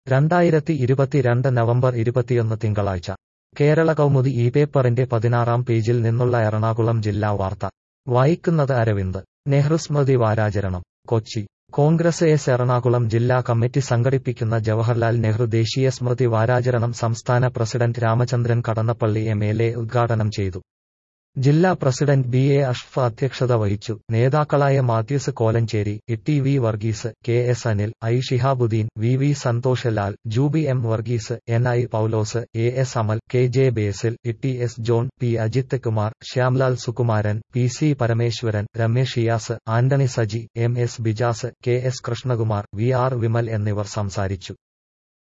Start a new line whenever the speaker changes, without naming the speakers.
രണ്ടായിരത്തി ഇരുപത്തിരണ്ട് നവംബർ ഇരുപത്തിയൊന്ന് തിങ്കളാഴ്ച കേരള കൗമുദി ഈ പേപ്പറിന്റെ പതിനാറാം പേജിൽ നിന്നുള്ള എറണാകുളം ജില്ലാ വാർത്ത വായിക്കുന്നത് അരവിന്ദ് നെഹ്റു സ്മൃതി വാരാചരണം കൊച്ചി കോൺഗ്രസ് എസ് എറണാകുളം ജില്ലാ കമ്മിറ്റി സംഘടിപ്പിക്കുന്ന ജവഹർലാൽ നെഹ്റു ദേശീയ സ്മൃതി വാരാചരണം സംസ്ഥാന president Ramachandran Kadannappalli M L A ഉദ്ഘാടനം ചെയ്തു ജില്ലാ പ്രസിഡന്റ് ബി എ അഷ്ഫ് അധ്യക്ഷത വഹിച്ചു നേതാക്കളായ Mathews Kolenchery E V Varghese K S Anil I Shihabuddin V V Santhosh Lal Jubi M Varghese N I Paulose A S Amal K J Basil E S John P Ajith Kumar Shyamlal Sukumaran P C Parameswaran Ramesh Iyas Antony Saji M S Bijas K S Krishnakumar V R Vimal എന്നിവർ സംസാരിച്ചു